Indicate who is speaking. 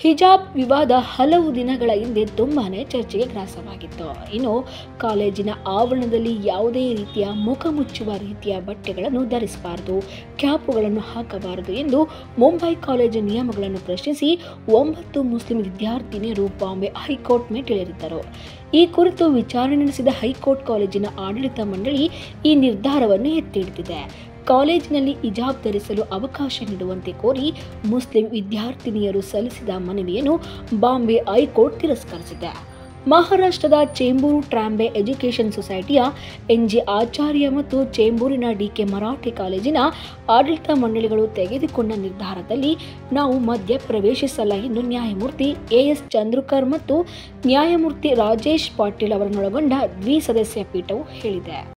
Speaker 1: ಹಿಜಾಬ್ ವಿವಾದ ಹಲವು ದಿನಗಳ ಹಿಂದೆ ತುಂಬಾನೇ ಚರ್ಚೆಗೆ ಗ್ರಾಸವಾಗಿತ್ತು ಇನ್ನು ಕಾಲೇಜಿನ ಆವರಣದಲ್ಲಿ ಯಾವುದೇ ರೀತಿಯ ಮುಖ ಮುಚ್ಚುವ ರೀತಿಯ ಬಟ್ಟೆಗಳನ್ನು ಧರಿಸಬಾರದು ಕ್ಯಾಪುಗಳನ್ನು ಹಾಕಬಾರದು ಎಂದು ಮುಂಬೈ ಕಾಲೇಜು ನಿಯಮಗಳನ್ನು ಪ್ರಶ್ನಿಸಿ ಒಂಬತ್ತು ಮುಸ್ಲಿಂ ವಿದ್ಯಾರ್ಥಿನಿಯರು ಬಾಂಬೆ ಹೈಕೋರ್ಟ್ ಮೆಟ್ಟಿಲೇರಿದ್ದರು ಈ ಕುರಿತು ವಿಚಾರಣೆ ನಡೆಸಿದ ಹೈಕೋರ್ಟ್ ಕಾಲೇಜಿನ ಆಡಳಿತ ಮಂಡಳಿ ಈ ನಿರ್ಧಾರವನ್ನು ಎತ್ತಿಹಿಡಿದಿದೆ ಕಾಲೇಜಿನಲ್ಲಿ ಹಿಜಾಬ್ ಧರಿಸಲು ಅವಕಾಶ ನೀಡುವಂತೆ ಕೋರಿ ಮುಸ್ಲಿಂ ವಿದ್ಯಾರ್ಥಿನಿಯರು ಸಲ್ಲಿಸಿದ ಮನವಿಯನ್ನು ಬಾಂಬೆ ಹೈಕೋರ್ಟ್ ತಿರಸ್ಕರಿಸಿದೆ ಮಹಾರಾಷ್ಟ್ರದ ಚೇಂಬೂರು ಟ್ರಾಂಬೆ ಎಜುಕೇಷನ್ ಸೊಸೈಟಿಯ ಎನ್ ಜೆ ಆಚಾರ್ಯ ಮತ್ತು ಚೇಂಬೂರಿನ ಡಿಕೆ ಮರಾಠೆ ಕಾಲೇಜಿನ ಆಡಳಿತ ಮಂಡಳಿಗಳು ತೆಗೆದುಕೊಂಡ ನಿರ್ಧಾರದಲ್ಲಿ ನಾವು ಮಧ್ಯ ಪ್ರವೇಶಿಸಲ್ಲ ಎಂದು ನ್ಯಾಯಮೂರ್ತಿ ಎ ಎಸ್ ಚಂದ್ರಕರ್ ಮತ್ತು ನ್ಯಾಯಮೂರ್ತಿ ರಾಜೇಶ್ ಪಾಟೀಲ್ ಅವರನ್ನೊಳಗೊಂಡ ದ್ವಿಸದಸ್ಯ ಪೀಠವು ಹೇಳಿದೆ